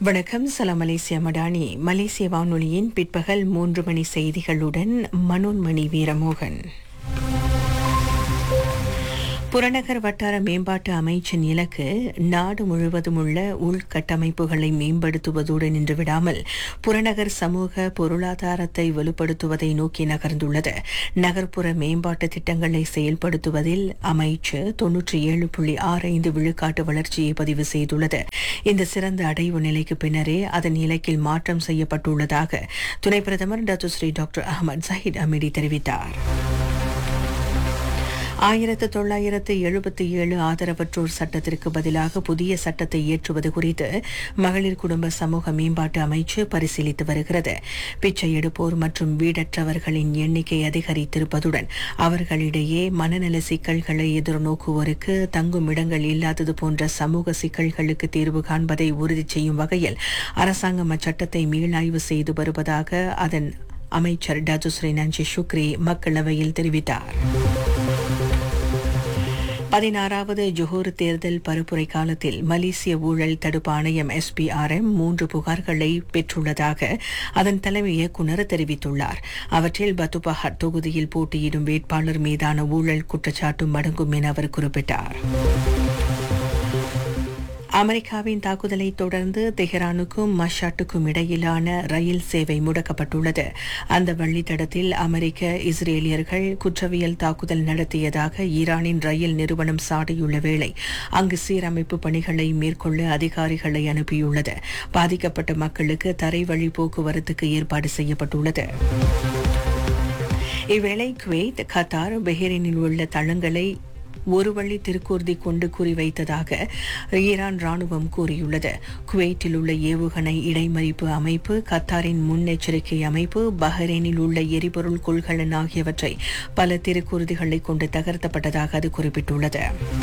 வணக்கம் சலாம் மலேசியா மடானி மலேசிய வானொலியின் பிற்பகல் மூன்று மணி செய்திகளுடன் மனோன்மணி வீரமோகன் புறநகர் வட்டார மேம்பாட்டு அமைச்சின் இலக்கு நாடு முழுவதும் உள்ள உள்கட்டமைப்புகளை மேம்படுத்துவதோடு நின்றுவிடாமல் புறநகர் சமூக பொருளாதாரத்தை வலுப்படுத்துவதை நோக்கி நகர்ந்துள்ளது நகர்ப்புற மேம்பாட்டு திட்டங்களை செயல்படுத்துவதில் அமைச்சு தொன்னூற்றி ஏழு புள்ளி ஆறு ஐந்து விழுக்காட்டு வளர்ச்சியை பதிவு செய்துள்ளது இந்த சிறந்த அடைவு நிலைக்கு பின்னரே அதன் இலக்கில் மாற்றம் செய்யப்பட்டுள்ளதாக துணை பிரதமர் Datuk Seri doctor Ahmad Zahid Hamidi தெரிவித்தார் ஆயிரத்து தொள்ளாயிரத்து எழுபத்தி ஏழு ஆதரவற்றோர் சட்டத்திற்கு பதிலாக புதிய சட்டத்தை இயற்றுவது குறித்து மகளிர் குடும்ப சமூக மேம்பாட்டு அமைச்சு பரிசீலித்து வருகிறது பிச்சை எடுப்போர் மற்றும் வீடற்றவர்களின் எண்ணிக்கை அதிகரித்திருப்பதுடன் அவர்களிடையே மனநல சிக்கல்களை எதிர்நோக்குவோருக்கு தங்கும் இடங்கள் இல்லாதது போன்ற சமூக சிக்கல்களுக்கு தீர்வு காண்பதை உறுதி செய்யும் வகையில் அரசாங்கம் அச்சட்டத்தை மீளாய்வு செய்து வருவதாக அதன் அமைச்சர் டதுஸ்ரீ நஞ்சி சுக்ரி மக்களவையில் தெரிவித்தார் பதினாறாவது ஜொஹூர் தேர்தல் பரப்புரை காலத்தில் மலேசிய ஊழல் தடுப்பு ஆணையம் எஸ்பிஆர்எம் மூன்று புகார்களை பெற்றுள்ளதாக அதன் தலைமை இயக்குநர் தெரிவித்துள்ளார் அவற்றில் பத்துபஹாட் தொகுதியில் போட்டியிடும் வேட்பாளர் மீதான ஊழல் குற்றச்சாட்டும் அடங்கும் என அவர் குறிப்பிட்டார் அமெரிக்காவின் தாக்குதலை தொடர்ந்து தெஹ்ரானுக்கும் மஷாட்டுக்கும் இடையிலான ரயில் சேவை முடக்கப்பட்டுள்ளது அந்த வழித்தடத்தில் அமெரிக்க இஸ்ரேலியர்கள் குற்றவியல் தாக்குதல் நடத்தியதாக ஈரானின் ரயில் நிறுவனம் சாடியுள்ள வேளை அங்கு சீரமைப்பு பணிகளை மேற்கொள்ள அதிகாரிகளை அனுப்பியுள்ளது பாதிக்கப்பட்ட மக்களுக்கு தரைவழி போக்குவரத்துக்கு ஏற்பாடு செய்யப்பட்டுள்ளது இவ்வேளை குவைத் கத்தார் பெஹ்ரைனில் உள்ள தளங்களை ஒரு வழி திருக்கூர்தி கொண்டு குறிவைத்ததாக ஈரான் ராணுவம் கூறியுள்ளது குவைட்டில் உள்ள ஏவுகணை இடைமறிப்பு அமைப்பு கத்தாரின் முன்னெச்சரிக்கை அமைப்பு பஹ்ரைனில் உள்ள எரிபொருள் கொள்கலன் ஆகியவற்றை பல திருக்கூர்திகளை கொண்டு தகர்த்தப்பட்டதாக அது குறிப்பிட்டுள்ளது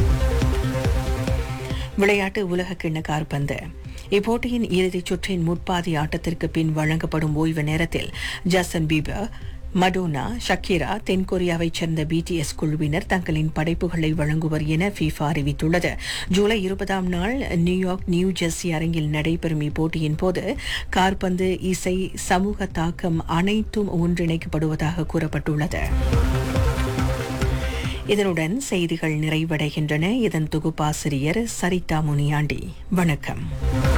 விளையாட்டு உலக கிண்ண கார்பந்து இப்போட்டியின் இறுதிச் சுற்றின் முற்பாதி ஆட்டத்திற்கு பின் வழங்கப்படும் ஓய்வு நேரத்தில் ஜசன் பீபர் மடோனா ஷக்கீரா தென்கொரியாவைச் சேர்ந்த பிடிஎஸ் குழுவினர் தங்களின் படைப்புகளை வழங்குவர் என ஃபீஃபா அறிவித்துள்ளது ஜூலை இருபதாம் நாள் நியூயார்க் நியூ ஜெர்சி அரங்கில் நடைபெறும் இப்போட்டியின் போது கார்பந்து இசை சமூக தாக்கம் அனைத்தும் ஒன்றிணைக்கப்படுவதாக கூறப்பட்டுள்ளது இதனுடன் செய்திகள் நிறைவடைகின்றன இதன் தொகுப்பாசிரியர் சரிதா முனியாண்டி வணக்கம்